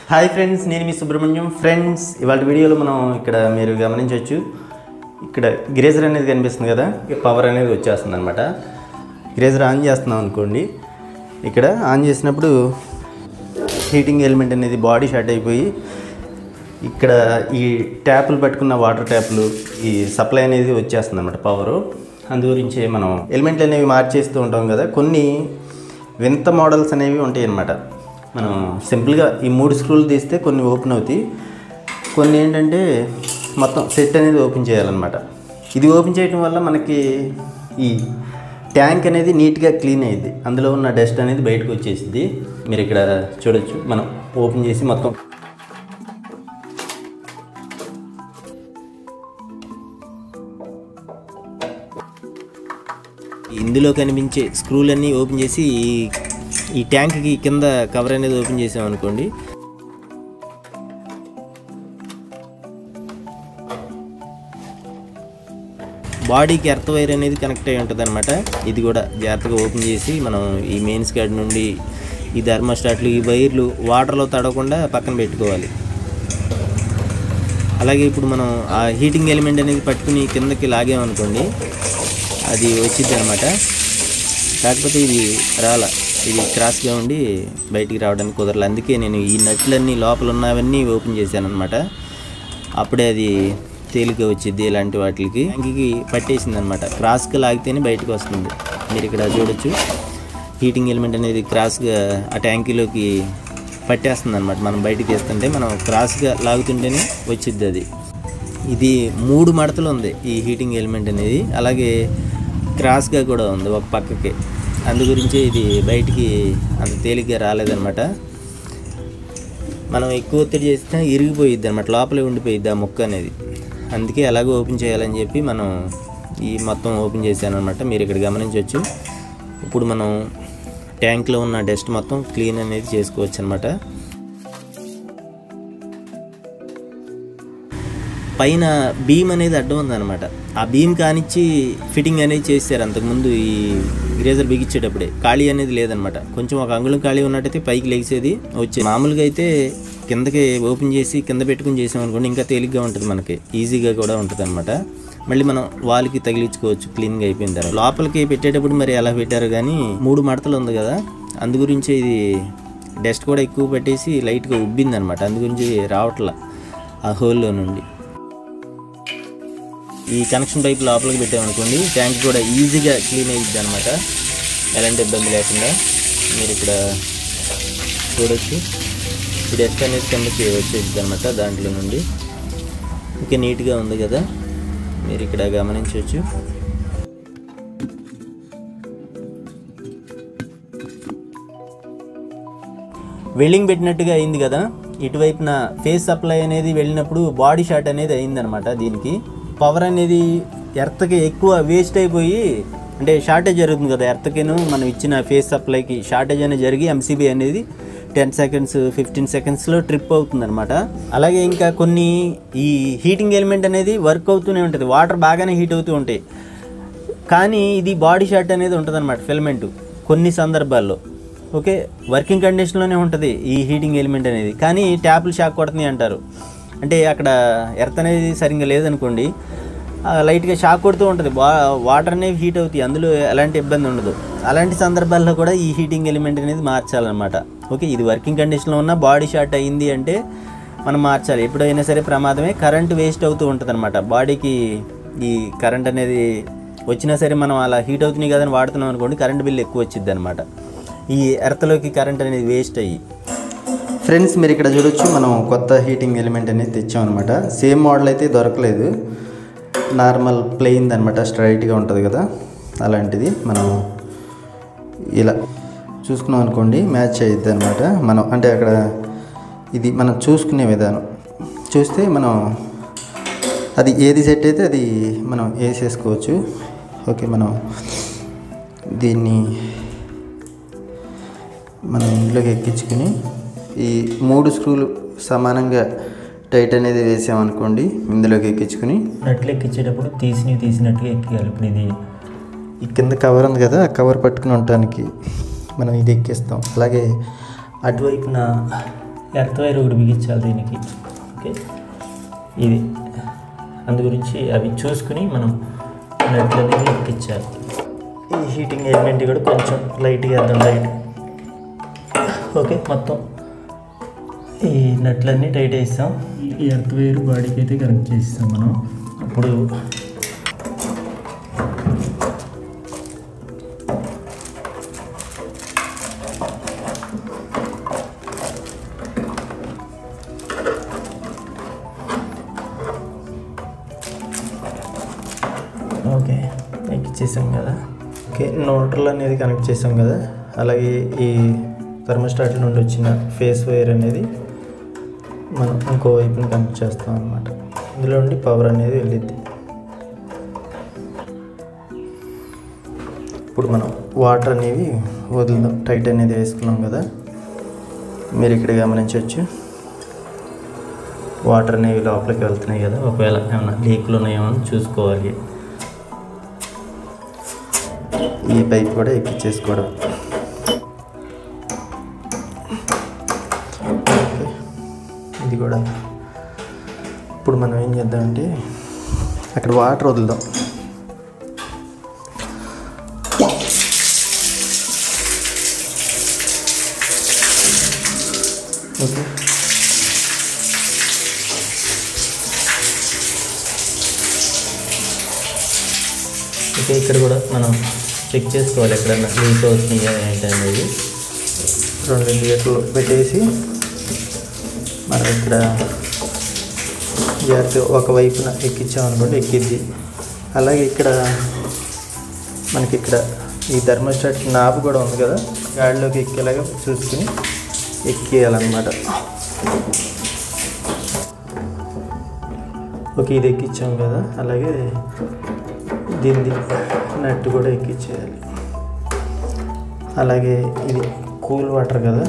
Hi friends నేను మీ Subrahmanyam friends ఇవాళ వీడియోలో మనం ఇక్కడ మీరు గమనించవచ్చు ఇక్కడ గ్రేజర్ అనేది కనిపిస్తుంది కదా పవర్ అనేది వచ్చేస్తుంది అనమాట గ్రేజర్ ఆన్ చేస్తున్నాం అనుకోండి ఇక్కడ ఆన్ చేసినప్పుడు హీటింగ్ ఎలిమెంట్ అనేది బాడీ షార్ట్ అయిపోయి ఇక్కడ ఈ ట్యాపులు పట్టుకున్న వాటర్ ట్యాపులు ఈ సప్లై అనేది వచ్చేస్తుంది అనమాట పవరు అందు గురించి మనం ఎలిమెంట్లు అనేవి మార్చేస్తూ ఉంటాం కదా కొన్ని వింత మోడల్స్ అనేవి ఉంటాయి అన్నమాట మనం సింపుల్గా ఈ మూడు స్క్రూలు తీస్తే కొన్ని ఓపెన్ అవుతాయి కొన్ని ఏంటంటే మొత్తం సెట్ అనేది ఓపెన్ చేయాలన్నమాట ఇది ఓపెన్ చేయడం వల్ల మనకి ఈ ట్యాంక్ అనేది నీట్గా క్లీన్ అయ్యింది అందులో ఉన్న డస్ట్ అనేది బయటకు వచ్చేసింది మీరు ఇక్కడ చూడొచ్చు మనం ఓపెన్ చేసి మొత్తం ఇందులో కనిపించే స్క్రూలన్నీ ఓపెన్ చేసి ఈ- ఈ ట్యాంక్కి కింద కవర్ అనేది ఓపెన్ చేసాం అనుకోండి బాడీకి ఎర్త్ వైర్ అనేది కనెక్ట్ అయి ఉంటుంది అనమాట ఇది కూడా జాగ్రత్తగా ఓపెన్ చేసి మనం ఈ మెయిన్స్ కార్డ్ నుండి ఈ థర్మోస్టాట్లు ఈ వైర్లు వాటర్లో తడవకుండా పక్కన పెట్టుకోవాలి అలాగే ఇప్పుడు మనం ఆ హీటింగ్ ఎలిమెంట్ అనేది పట్టుకుని కిందకి లాగామనుకోండి అది వచ్చింది అనమాట కాకపోతే ఇది రాల ఇది క్రాస్గా ఉండి బయటికి రావడానికి కుదరలేదు అందుకే నేను ఈ నట్లన్నీ లోపల ఉన్నవన్నీ ఓపెన్ చేశాను అనమాట అప్పుడే అది తేలిక వచ్చింది ఇలాంటి వాటికి ట్యాంక్కి పట్టేసింది అనమాట క్రాస్గా లాగితేనే బయటకు వస్తుంది మీరు ఇక్కడ చూడొచ్చు హీటింగ్ ఎలిమెంట్ అనేది క్రాస్గా ఆ ట్యాంకీలోకి పట్టేస్తుంది అనమాట మనం బయటికి తీస్తుంటే మనం క్రాస్గా లాగుతుంటేనే వచ్చింది అది ఇది మూడు మడతలు ఉంది ఈ హీటింగ్ ఎలిమెంట్ అనేది అలాగే క్రాస్గా కూడా ఉంది ఒక పక్కకి అందు గురించి ఇది బయటికి అంత తేలిగ్గా రాలేదన్నమాట మనం ఎక్కువ ఒత్తిడి చేస్తే ఇరిగిపోయిద్ది అనమాట లోపలే ఉండిపోయిద్ది ఆ ముక్క అనేది అందుకే అలాగే ఓపెన్ చేయాలని చెప్పి మనం ఈ మొత్తం ఓపెన్ చేశాను అనమాట మీరు ఇక్కడ గమనించవచ్చు ఇప్పుడు మనం ట్యాంక్లో ఉన్న డస్ట్ మొత్తం క్లీన్ అనేది చేసుకోవచ్చు అనమాట పైన బీమ్ అనేది అడ్డం ఉందన్నమాట ఆ బీమ్ కానిచ్చి ఫిట్టింగ్ అనేది చేశారు అంతకుముందు ఈ గ్రేజర్ బిగించేటప్పుడే ఖాళీ అనేది లేదనమాట కొంచెం ఒక అంగుళం ఖాళీ ఉన్నట్టయితే పైకి లేచేది వచ్చే మామూలుగా అయితే కిందకి ఓపెన్ చేసి కింద పెట్టుకుని చేసాం అనుకోండి ఇంకా తేలిగ్గా ఉంటుంది మనకి ఈజీగా కూడా ఉంటుంది అనమాట మళ్ళీ మనం వాల్కి తగిలించుకోవచ్చు క్లీన్గా అయిపోయిన తర్వాత లోపలికి పెట్టేటప్పుడు మరి ఎలా పెట్టారు కానీ మూడు మడతలు ఉంది కదా అందు గురించి ఇది డస్ట్ కూడా ఎక్కువ పెట్టేసి లైట్గా ఉబ్బింది అనమాట అందు గురించి రావట్లా ఆ హోల్లో నుండి ఈ కనెక్షన్ పైప్ లోపలికి పెట్టామనుకోండి ట్యాంక్ కూడా ఈజీగా క్లీన్ అయ్యిద్ది అనమాట ఎలాంటి ఇబ్బంది లేకుండా మీరు ఇక్కడ చూడొచ్చు ఈ డస్ట్ అనేది కిందకి వచ్చేసింది అనమాట దాంట్లో నుండి ఇంకా నీట్గా ఉంది కదా మీరు ఇక్కడ గమనించవచ్చు వెల్డింగ్ పెట్టినట్టుగా అయింది కదా ఇటువైపున ఫేస్ సప్లై అనేది వెళ్ళినప్పుడు బాడీ షాట్ అనేది అయిందనమాట దీనికి పవర్ అనేది ఎర్త్కి ఎక్కువ వేస్ట్ అయిపోయి అంటే షార్టేజ్ జరుగుతుంది కదా ఎర్త్కిను మనం ఇచ్చిన ఫేస్ సప్లైకి షార్టేజ్ అనేది జరిగి ఎంసీబీ అనేది టెన్ సెకండ్స్ ఫిఫ్టీన్ సెకండ్స్లో ట్రిప్ అవుతుంది అనమాట అలాగే ఇంకా కొన్ని ఈ హీటింగ్ ఎలిమెంట్ అనేది వర్క్ అవుతూనే ఉంటుంది వాటర్ బాగానే హీట్ అవుతూ ఉంటాయి కానీ ఇది బాడీ షాట్ అనేది ఉంటుంది అనమాట ఫిలమెంట్ కొన్ని సందర్భాల్లో ఓకే వర్కింగ్ కండిషన్లోనే ఉంటుంది ఈ హీటింగ్ ఎలిమెంట్ అనేది కానీ ట్యాప్లు షాక్ కొడుతున్నాయి అంటారు అంటే అక్కడ ఎర్త్ అనేది సరిగ్గా లేదనుకోండి ఆ, లైట్గా షాక్ కొడుతూ ఉంటుంది వా వాటర్ అనేవి హీట్ అవుతాయి అందులో ఎలాంటి ఇబ్బంది ఉండదు అలాంటి సందర్భాల్లో కూడా ఈ హీటింగ్ ఎలిమెంట్ అనేది మార్చాలన్నమాట ఓకే ఇది వర్కింగ్ కండిషన్లో ఉన్న బాడీ షార్ట్ అయింది అంటే మనం మార్చాలి ఎప్పుడైనా సరే ప్రమాదమే కరెంట్ వేస్ట్ అవుతూ ఉంటుంది అనమాట బాడీకి ఈ కరెంట్ అనేది వచ్చినా సరే మనం అలా హీట్ అవుతున్నాయి కదని వాడుతున్నాం అనుకోండి కరెంట్ బిల్ ఎక్కువ వచ్చింది అనమాట ఈ ఎర్త్లోకి కరెంట్ అనేది వేస్ట్ అయ్యి ఫ్రెండ్స్ మీరు ఇక్కడ చూడొచ్చు మనం కొత్త హీటింగ్ ఎలిమెంట్ అనేది తెచ్చామన్నమాట సేమ్ మోడల్ అయితే దొరకలేదు నార్మల్ ప్లెయిన్ అనమాట స్ట్రైట్గా ఉంటుంది కదా అలాంటిది మనం ఇలా చూసుకున్నాం అనుకోండి మ్యాచ్ అయ్యిద్ది అనమాట మనం అంటే అక్కడ ఇది మనం చూసుకునే విధానం చూస్తే మనం అది ఏది సెట్ అయితే అది మనం వేసేసుకోవచ్చు ఓకే మనం దీన్ని మనం ఇంట్లోకి ఎక్కించుకుని ఈ మూడు స్క్రూలు సమానంగా టైట్ అనేది వేసామనుకోండి ఇందులోకి ఎక్కించుకుని నట్లు ఎక్కించేటప్పుడు తీసి తీసినట్టుగా ఎక్కియాలి ఇప్పుడు ఇది ఈ కింద కవర్ ఉంది కదా ఆ కవర్ పట్టుకుని ఉండటానికి మనం ఇది ఎక్కిస్తాం అలాగే అటువైపున ఎర్త్ వైర్ ఒకటి బిగించాలి దీనికి ఓకే ఇది అందు గురించి అవి చూసుకుని మనం నట్ అనేది ఎక్కించాలి ఈ హీటింగ్ ఎలిమెంట్ కూడా కొంచెం లైట్గా వేద్దాం లైట్ ఓకే మొత్తం ఈ నట్లన్నీ టైట్ వేస్తాం ఈ ఎర్త్ వైర్ బాడీకి అయితే కనెక్ట్ చేస్తాం మనం అప్పుడు ఓకే ఎక్కిచ్చేసాం కదా ఓకే నోట్రల్ అనేది కనెక్ట్ చేసాం కదా అలాగే ఈ థర్మోస్టాట్ నుండి వచ్చిన ఫేస్ వైర్ అనేది మనం ఇంకో వైపుని కనెక్ట్ చేస్తాం అనమాట ఇందులో నుండి పవర్ అనేది వెళ్ళిద్ది ఇప్పుడు మనం వాటర్ అనేవి వదులుదాం టైట్ అనేది వేసుకున్నాం కదా మీరు ఇక్కడ గమనించవచ్చు వాటర్ అనేవి లోపలికి వెళ్తున్నాయి కదా ఒకవేళ ఏమైనా లీక్లు ఉన్నాయేమో అని చూసుకోవాలి ఈ పైప్ కూడా ఎక్కించేసుకోవడం ఓకే. ఇది కూడా ఇప్పుడు మనం ఏం చేద్దామంటే అక్కడ వాటర్ వదులుదాం ఓకే ఓకే ఇక్కడ కూడా మనం చెక్ చేసుకోవాలి ఎక్కడన్నా లీక్ అవుతున్నాయా ఏంటి అనేది రెండు లీటర్లు పెట్టేసి మనం ఇక్కడ జాగ్రత్త ఒక వైపున ఎక్కించామనుకోండి ఎక్కిద్ది అలాగే ఇక్కడ మనకి ఇక్కడ ఈ థర్మోస్టాట్ నాబ్ కూడా ఉంది కదా గాడిలోకి ఎక్కేలాగా చూసుకుని ఎక్కేయాలన్నమాట ఓకే ఇది ఎక్కించాం కదా అలాగే దీన్ని నట్టు కూడా ఎక్కించేయాలి అలాగే ఇది కూల్ వాటర్ కదా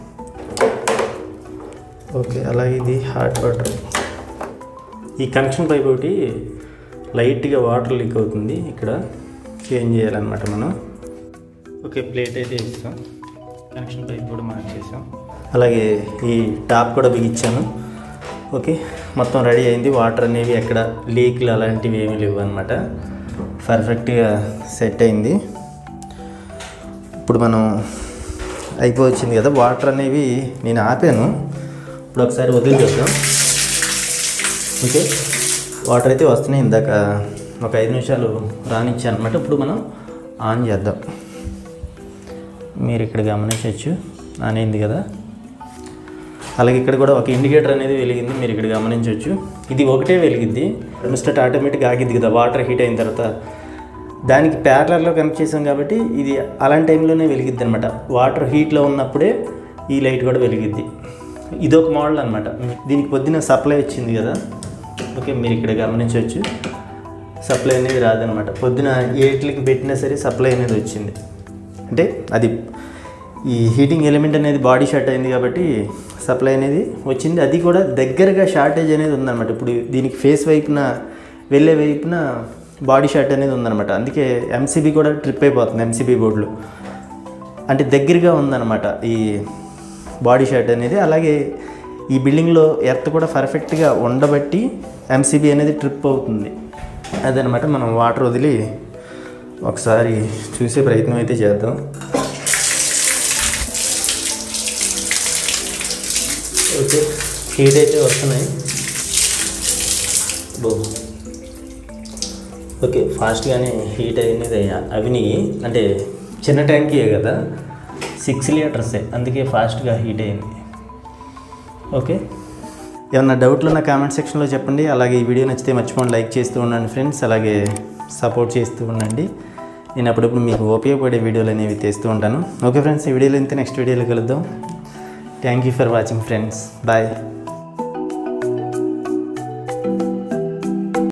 ఓకే అలాగే ఇది హాట్ వాటర్ ఈ కనెక్షన్ పైప్ ఒకటి లైట్గా వాటర్ లీక్ అవుతుంది ఇక్కడ చేంజ్ చేయాలన్నమాట మనం ఓకే ప్లేట్ అయితే ఇస్తాం కనెక్షన్ పైప్ కూడా మార్చేసాం అలాగే ఈ టాప్ కూడా బిగించాను ఓకే మొత్తం రెడీ అయింది వాటర్ అనేవి ఎక్కడ లీక్లు అలాంటివి ఏమీ లేవు అనమాట పర్ఫెక్ట్గా సెట్ అయింది ఇప్పుడు మనం అయిపోవచ్చింది కదా వాటర్ అనేవి నేను ఆపాను ఇప్పుడు ఒకసారి వదిలి చూద్దాం ఓకే వాటర్ అయితే వస్తున్నాయి ఇందాక ఒక ఐదు నిమిషాలు రానిచ్చాను అనమాట ఇప్పుడు మనం ఆన్ చేద్దాం మీరు ఇక్కడ గమనించవచ్చు ఆన్ అయింది కదా అలాగే ఇక్కడ కూడా ఒక ఇండికేటర్ అనేది వెలిగింది మీరు ఇక్కడ గమనించవచ్చు ఇది ఒకటే వెలిగిద్ది మిస్టర్ ఆటోమేటిక్ ఆగిద్ది కదా వాటర్ హీట్ అయిన తర్వాత దానికి ప్యారలర్లో కనెక్ట్ చేసాం కాబట్టి ఇది అలాంటి టైంలోనే వెలిగిద్ది అనమాట వాటర్ హీట్లో ఉన్నప్పుడే ఈ లైట్ కూడా వెలిగిద్ది ఇదొక మోడల్ అనమాట దీనికి పొద్దున సప్లై వచ్చింది కదా ఓకే మీరు ఇక్కడ గమనించవచ్చు సప్లై అనేది రాదనమాట పొద్దున ఏట్లకి పెట్టినా సరే సప్లై అనేది వచ్చింది అంటే అది ఈ హీటింగ్ ఎలిమెంట్ అనేది బాడీ షార్ట్ అయింది కాబట్టి సప్లై అనేది వచ్చింది అది కూడా దగ్గరగా షార్టేజ్ అనేది ఉందన్నమాట ఇప్పుడు దీనికి ఫేస్ వైపున వెళ్ళే వైపున బాడీ షార్ట్ అనేది ఉందన్నమాట అందుకే ఎంసీబీ కూడా ట్రిప్ అయిపోతుంది ఎంసీబీ బోర్డులు అంటే దగ్గరగా ఉందన్నమాట ఈ బాడీ షార్ట్ అనేది అలాగే ఈ బిల్డింగ్లో ఎర్త్ కూడా పర్ఫెక్ట్గా ఉండబట్టి ఎంసీబీ అనేది ట్రిప్ అవుతుంది అదనమాట మనం వాటర్ వదిలి ఒకసారి చూసే ప్రయత్నం అయితే చేద్దాం ఓకే హీట్ అయితే వస్తున్నాయి బో ఓకే ఫాస్ట్గానే హీట్ అనేది అవిని అంటే చిన్న ట్యాంకీయే కదా సిక్స్ లీటర్సే అందుకే ఫాస్ట్గా హీట్ అయింది ఓకే ఏమన్నా డౌట్లు ఉన్న కామెంట్ సెక్షన్లో చెప్పండి అలాగే ఈ వీడియో నచ్చితే మర్చిపోండి లైక్ చేస్తూ ఉండండి ఫ్రెండ్స్ అలాగే సపోర్ట్ చేస్తూ ఉండండి నేను అప్పుడప్పుడు మీకు ఉపయోగపడే వీడియోలు అనేవి తెస్తూ ఉంటాను ఓకే ఫ్రెండ్స్ ఈ వీడియోలో ఇంత నెక్స్ట్ వీడియోలో కలుద్దాం thank you for watching friends bye